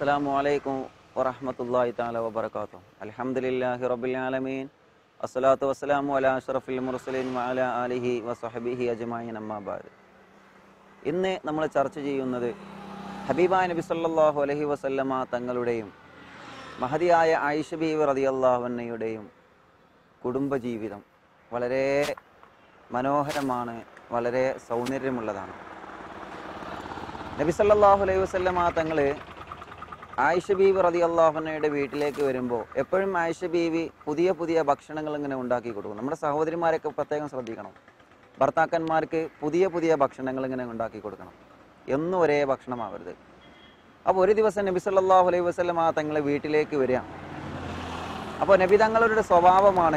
അസ്സാം വലൈക്കും വറഹമത്തല്ലാഹി താല വബർക്കാത്തു അലഹമുല്ലാഹി റബുലാലമീൻ അസ്സലാത്തു വസ്സലാമു അല അഷ്റഫുൽ മുർസലീൻ വഅല ആലിഹി വസഹബിഹി അജ്മായിൻ അമ്മാബാദ് ഇന്ന് നമ്മൾ ചർച്ച ചെയ്യുന്നത് ഹബീബായ നബി സല്ലല്ലാഹു അലൈഹി വസല്ലമ തങ്ങളുടെയും മഹതിയായ ആയിഷ ബീവി റളിയല്ലാഹുവിൻ്റെയും കുടുംബജീവിതം വളരെ മനോഹരമാണ് വളരെ സൗന്ദര്യമുള്ളതാണ് നബി സല്ലല്ലാഹു അലൈഹി വസല്ലമ തങ്ങൾ ആയിഷ ബീവി റതി അള്ളാഹുനയുടെ വീട്ടിലേക്ക് വരുമ്പോൾ എപ്പോഴും ആയിഷ ബീവി പുതിയ പുതിയ ഭക്ഷണങ്ങൾ ഇങ്ങനെ ഉണ്ടാക്കി കൊടുക്കും നമ്മുടെ സഹോദരിമാരൊക്കെ പ്രത്യേകം ശ്രദ്ധിക്കണം ഭർത്താക്കന്മാർക്ക് പുതിയ പുതിയ ഭക്ഷണങ്ങൾ ഇങ്ങനെ ഉണ്ടാക്കി കൊടുക്കണം എന്നും ഒരേ ഭക്ഷണമാവരുത് അപ്പോൾ ഒരു ദിവസം നബി സല്ലല്ലാഹു അലൈഹി വസല്ലമ തങ്ങളെ വീട്ടിലേക്ക് വരിക അപ്പോൾ നബി തങ്ങളുടെ സ്വഭാവമാണ്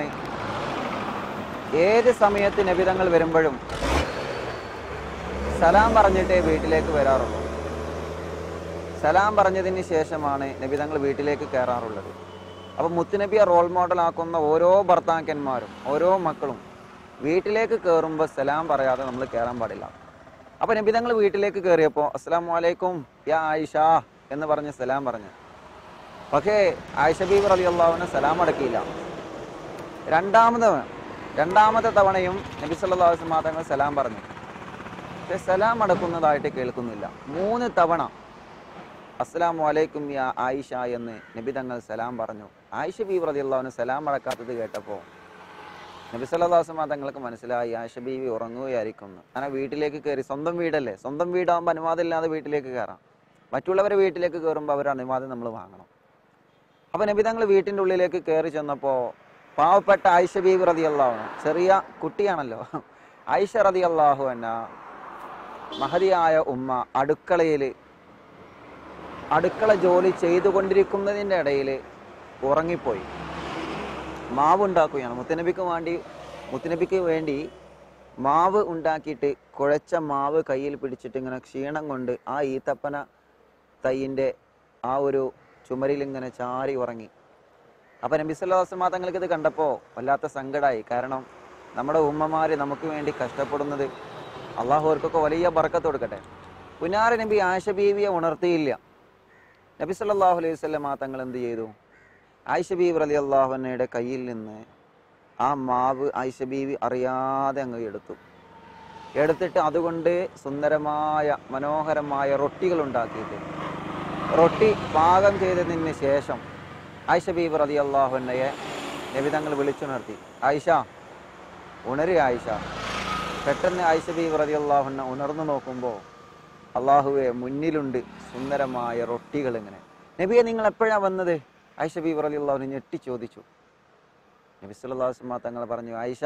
ഏത് സമയത്ത് നബി തങ്ങൾ വരുമ്പോഴും സലാം പറഞ്ഞിട്ടേ വീട്ടിലേക്ക് വരാറുള്ളൂ സലാം പറഞ്ഞതിന് ശേഷമാണ് നബി തങ്ങൾ വീട്ടിലേക്ക് കയറാറുള്ളത് അപ്പോൾ മുത്തുനബിയെ റോൾ മോഡലാക്കുന്ന ഓരോ ഭർത്താക്കന്മാരും ഓരോ മക്കളും വീട്ടിലേക്ക് കയറുമ്പോൾ സലാം പറയാതെ നമ്മൾ കയറാൻ പാടില്ല അപ്പോൾ നബി തങ്ങൾ വീട്ടിലേക്ക് കയറിയപ്പോൾ അസ്സാം വലൈക്കും യാ ആയിഷ എന്ന് പറഞ്ഞ് സലാം പറഞ്ഞു പക്ഷേ ആയിഷ ബീബ് റലി അള്ളാഹുവിന് സലാം അടക്കിയില്ല രണ്ടാമത് രണ്ടാമത്തെ തവണയും നബി സല്ലല്ലാഹു അലൈഹി വസല്ലം തങ്ങൾ സലാം പറഞ്ഞു പക്ഷെ സലാം അടക്കുന്നതായിട്ട് കേൾക്കുന്നില്ല മൂന്ന് തവണ അസ്സലാമു അലൈക്കും യാ ആയിഷ എന്ന് നബി തങ്ങൾ സലാം പറഞ്ഞു ആയിഷ ബീബി റളിയല്ലാഹുവിന് സലാം അടക്കാത്തത് കേട്ടപ്പോൾ നബി സല്ലല്ലാഹു അലൈഹി വസല്ലം തങ്ങൾക്ക് മനസ്സിലായി ആയിഷ ബീവി ഉറങ്ങുകയായിരിക്കും എന്ന്. അങ്ങനെ വീട്ടിലേക്ക് കയറി സ്വന്തം വീടല്ലേ സ്വന്തം വീടാകുമ്പോൾ അനുവാദം ഇല്ലാതെ വീട്ടിലേക്ക് കയറാം മറ്റുള്ളവരെ വീട്ടിലേക്ക് കയറുമ്പോൾ അവർ അനുവാദം നമ്മൾ വാങ്ങണം അപ്പോൾ നബി തങ്ങൾ വീട്ടിൻ്റെ ഉള്ളിലേക്ക് കയറി ചെന്നപ്പോൾ പാവപ്പെട്ട ആയിഷ ബീബി റളിയല്ലാഹു ചെറിയ കുട്ടിയാണല്ലോ ആയിഷ റളിയല്ലാഹു എന്ന മഹതിയായ ഉമ്മ അടുക്കളയിൽ അടുക്കള ജോലി ചെയ്തുകൊണ്ടിരിക്കുന്നതിൻ്റെ ഇടയിൽ ഉറങ്ങിപ്പോയി മാവ് ഉണ്ടാക്കുകയാണ് മുത്തനബിക്ക് വേണ്ടി മുത്തനബിക്ക് വേണ്ടി മാവ് ഉണ്ടാക്കിയിട്ട് കുഴച്ച മാവ് കയ്യിൽ പിടിച്ചിട്ട് ഇങ്ങനെ ക്ഷീണം കൊണ്ട് ആ ഈത്തപ്പന തൈയിൻ്റെ ആ ഒരു ചുമരിൽ ഇങ്ങനെ ചാരി ഉറങ്ങി അപ്പം നബി സല്ലാസ്മാ തങ്ങൾക്ക് ഇത് കണ്ടപ്പോൾ വല്ലാത്ത സങ്കടമായി കാരണം നമ്മുടെ ഉമ്മമാർ നമുക്ക് വേണ്ടി കഷ്ടപ്പെടുന്നത് അള്ളാഹു അവർക്കൊക്കെ വലിയ ബറക്കത്ത് കൊടുക്കട്ടെ പുനാര നബി ആയിഷ ബീവിയെ ഉണർത്തിയില്ല നബി സല്ലല്ലാഹു അലൈഹി വസല്ലമ തങ്ങൾ എന്ത് ചെയ്തു ആയിഷ ബീവി റലി അള്ളാഹുനയുടെ കയ്യിൽ നിന്ന് ആ മാവ് ആയിഷ ബീവി അറിയാതെ അങ്ങ് എടുത്തു എടുത്തിട്ട് അതുകൊണ്ട് സുന്ദരമായ മനോഹരമായ റൊട്ടികൾ ഉണ്ടാക്കിയിട്ട് റൊട്ടി പാകം ചെയ്തതിന് ശേഷം ആയിഷ ബീവി റലി അള്ളാഹുനയെ നബി തങ്ങൾ വിളിച്ചുണർത്തി ആയിഷ ഉണരുക ആയിഷ പെട്ടെന്ന് ആയിഷ ബീവി റലി അള്ളാഹുന ഉണർന്നു നോക്കുമ്പോൾ അള്ളാഹുവെ മുന്നിലുണ്ട് സുന്ദരമായ റൊട്ടികൾ ഇങ്ങനെ നബിയെ നിങ്ങൾ എപ്പോഴാണ് വന്നത് ആയിഷ ബീവർ അലി അള്ളാഹുവിനെ ഞെട്ടി ചോദിച്ചു നബി സുല്ലാസ്മ തങ്ങൾ പറഞ്ഞു ആയിഷ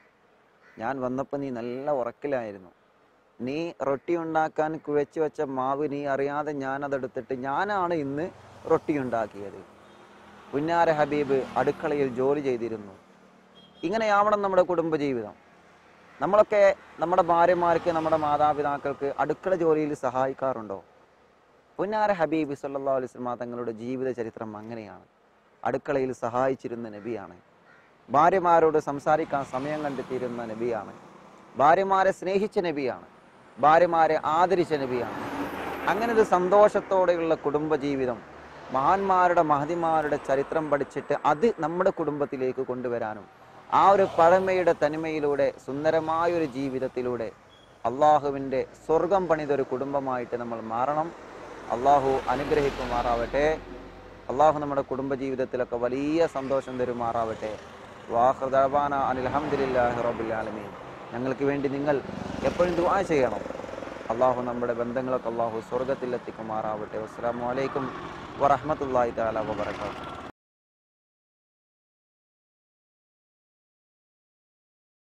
ഞാൻ വന്നപ്പോൾ നീ നല്ല ഉറക്കിലായിരുന്നു നീ റൊട്ടി ഉണ്ടാക്കാൻ കുഴച്ചു വെച്ച മാവ് നീ അറിയാതെ ഞാനതെടുത്തിട്ട് ഞാനാണ് ഇന്ന് റൊട്ടി ഉണ്ടാക്കിയത് പുന്നാര ഹബീബ് അടുക്കളയിൽ ജോലി ചെയ്തിരുന്നു ഇങ്ങനെയാവണം നമ്മുടെ കുടുംബജീവിതം നമ്മളൊക്കെ നമ്മുടെ ഭാര്യമാർക്ക് നമ്മുടെ മാതാപിതാക്കൾക്ക് അടുക്കള ജോലിയിൽ സഹായിക്കാറുണ്ടോ പുന്നാര ഹബീബ് സല്ലാ അലിസ്ലാ തങ്ങളുടെ ജീവിത ചരിത്രം അങ്ങനെയാണ് അടുക്കളയിൽ സഹായിച്ചിരുന്ന നബിയാണ് ഭാര്യമാരോട് സംസാരിക്കാൻ സമയം കണ്ടെത്തിയിരുന്ന നബിയാണ് ഭാര്യമാരെ സ്നേഹിച്ച നബിയാണ് ഭാര്യമാരെ ആദരിച്ച നബിയാണ് അങ്ങനെ ഒരു സന്തോഷത്തോടെയുള്ള കുടുംബജീവിതം മഹാന്മാരുടെ മഹതിമാരുടെ ചരിത്രം പഠിച്ചിട്ട് അത് നമ്മുടെ കുടുംബത്തിലേക്ക് കൊണ്ടുവരാനും ആ ഒരു പഴമയുടെ തനിമയിലൂടെ സുന്ദരമായ ഒരു ജീവിതത്തിലൂടെ അള്ളാഹുവിൻ്റെ സ്വർഗം പണിതൊരു കുടുംബമായിട്ട് നമ്മൾ മാറണം അള്ളാഹു അനുഗ്രഹിക്കുമാറാവട്ടെ അള്ളാഹു നമ്മുടെ കുടുംബജീവിതത്തിലൊക്കെ വലിയ സന്തോഷം തരുമാറാവട്ടെ വാഹൃദാന അനിൽഹമ്മദില്ലാഹി റബ്ബിൽ ആലമീൻ ഞങ്ങൾക്ക് വേണ്ടി നിങ്ങൾ എപ്പോഴും ദുആ ചെയ്യണം അള്ളാഹു നമ്മുടെ ബന്ധങ്ങളൊക്കെ അള്ളാഹു സ്വർഗത്തിൽ എത്തിക്കുമാറാവട്ടെ അസ്സാം വലൈക്കും വറഹമത്തല്ലാഹി താല വബർക്കാത്തു